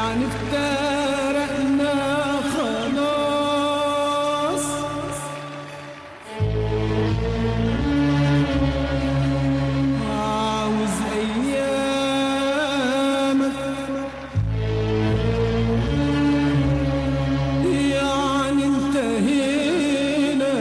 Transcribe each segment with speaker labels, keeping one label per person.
Speaker 1: يعني افترقنا خلاص عاوز ايامك يعني انتهينا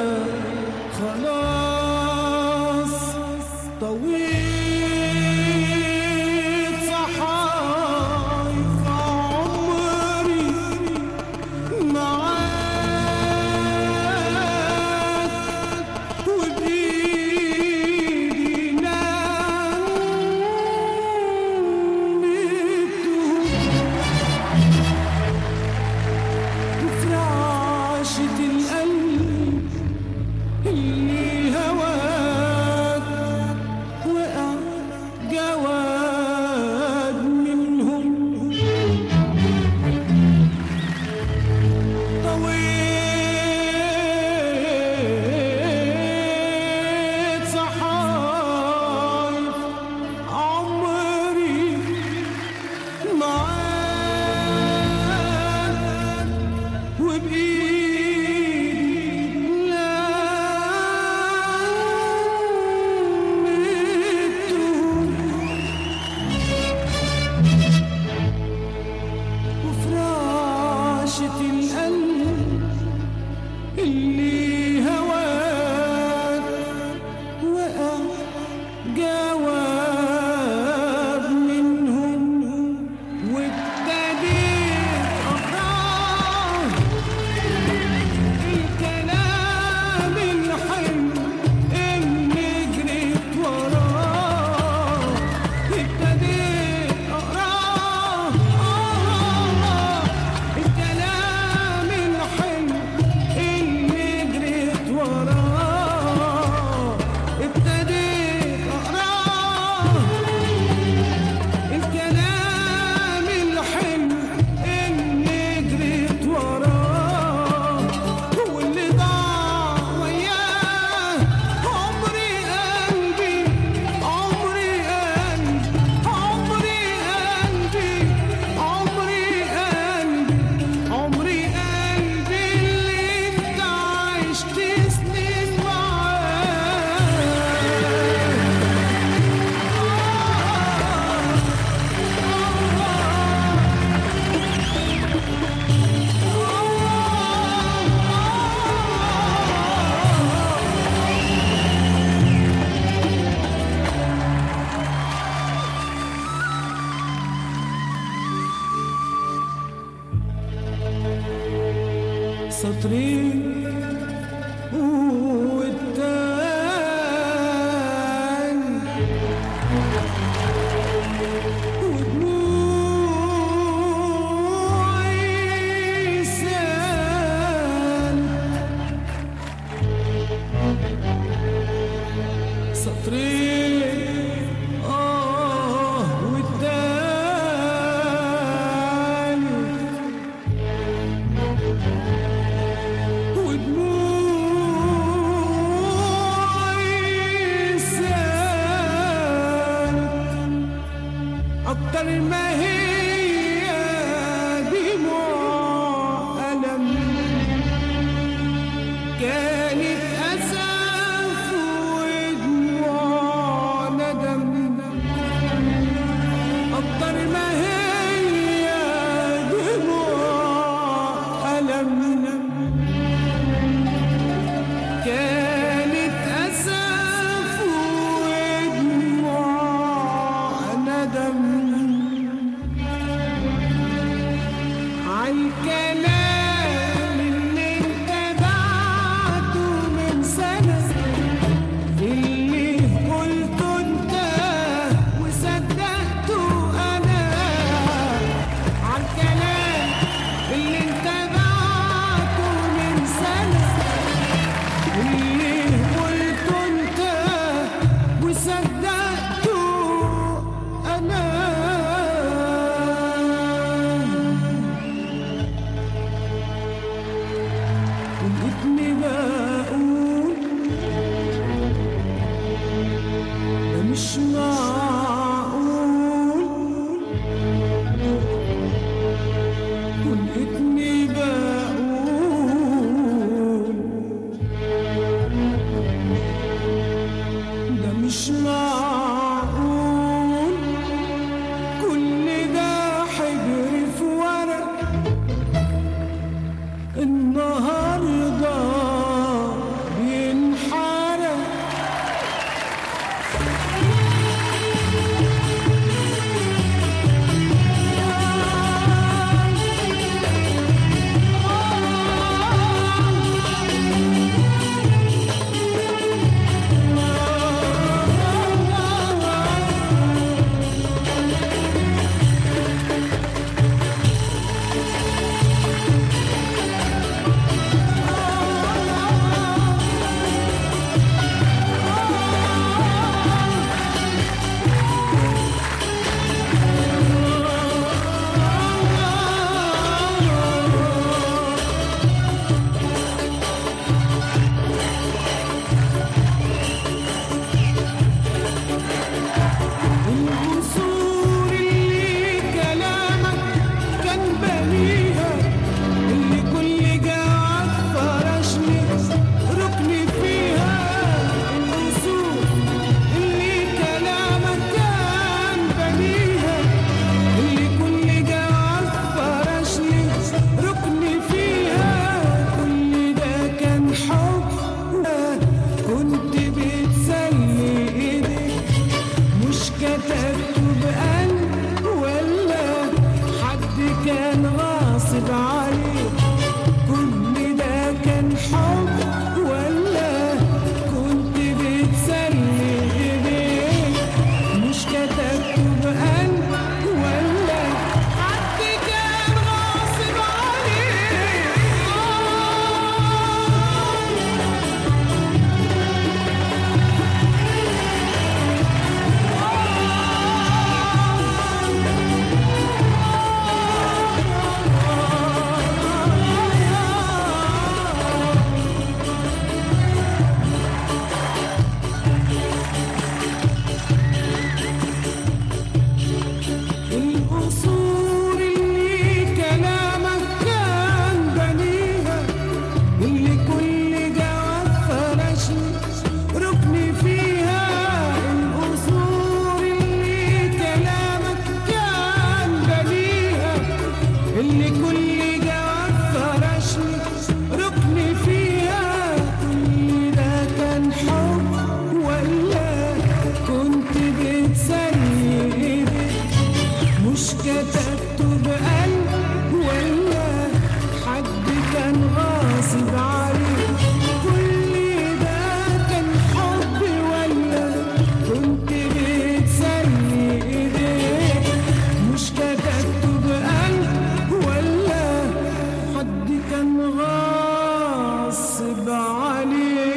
Speaker 1: خلاص طويل صحايف عمري معاك وبإيدي نمته وفي عاشة القلب اللي هواك وقع جواد منهم طويل صحايف عمري معاك وبإيدي لمته وفراشة القلب اللي هواك وقع جواب منهم وابتديت أقرأ الكلام الحلو اللي جريت وراه ابتديت أقرأ الكلام الحلو اللي جريت وراه ابتديت أقرأ الكلام الحلو اللي جريت وراه واللي ضاع وياه عمري قلبي عمري قلبي عمري قلبي عمري قلبي عمري قلبي اللي انت عشت سنين معاه سطرين والتاني ودموعي سال سطرين آه والتاني ودموعي سالت أكتر ما هي دموع ألم كانت أسف ودموع ندم أكتر ما هي دموع ألم كانت أسف ودموع ندم عالكلام اللي انت بعته من سنة اللي قلته انت وصدقته انا عالكلام اللي انت بعته من سنة اللي قلته انت وصدقته انا ولقيتني بقول ده مش معقول كل جواب فرشني ركني فيها كل ده كان حب ولا كنت بتسلي ايدك مش كتبته بقلب ولا حد كان غاصب عليك كل ده كان حب ولا كنت بتسلي ايديك مش كتبته بقلب ولا حد كان غاصب عليك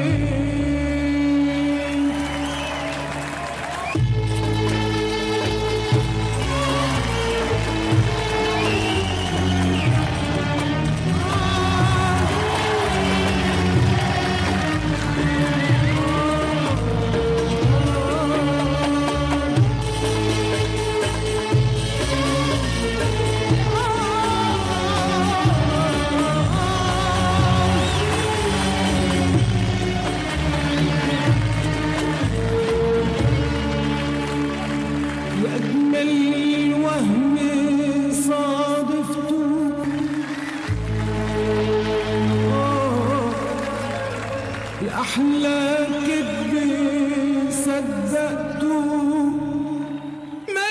Speaker 1: وأجمل وهم صادفته آه، لأحلى كذب صدقته ما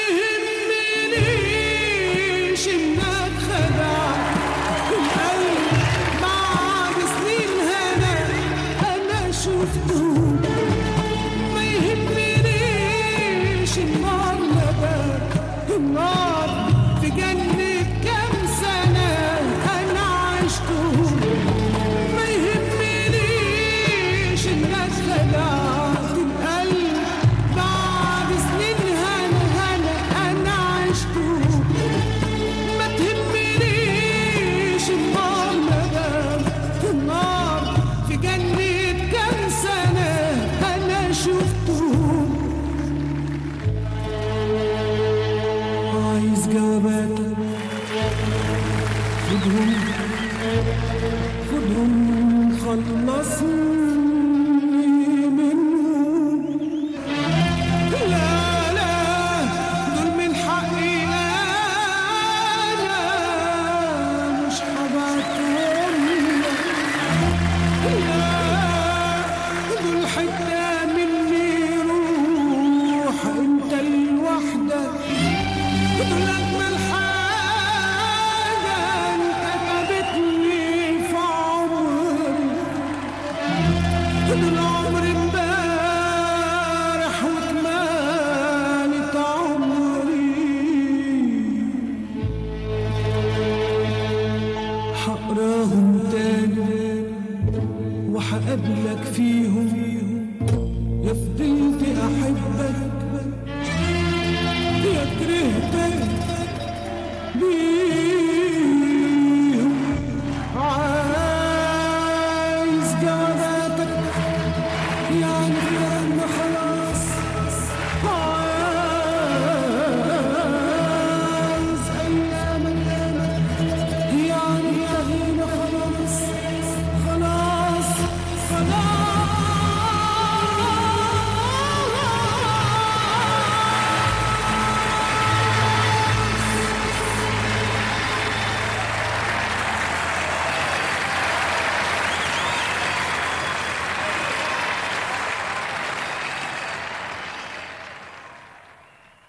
Speaker 1: يهمنيش إنك خدعت القلب بعد سنين هنا أنا شفته ما يهمنيش النار نبات النار في جنة كام سنة أنا عشته ما يهمنيش إنك خدعت القلب بعد سنين هنا هنا أنا عشته ما تهمنيش النار مدام النار في جنة كام سنة أنا شفته عايز جواباتك خدهم خدهم خلصني منهم لا لا دول من حقي انا مش هبعتهم لا دول حتة مني روح انت لوحدك دول اجمل حاجة انت كتبتني في عمري دول عمري امبارح وكمالة عمري هقراهم تاني وهقابلك فيهم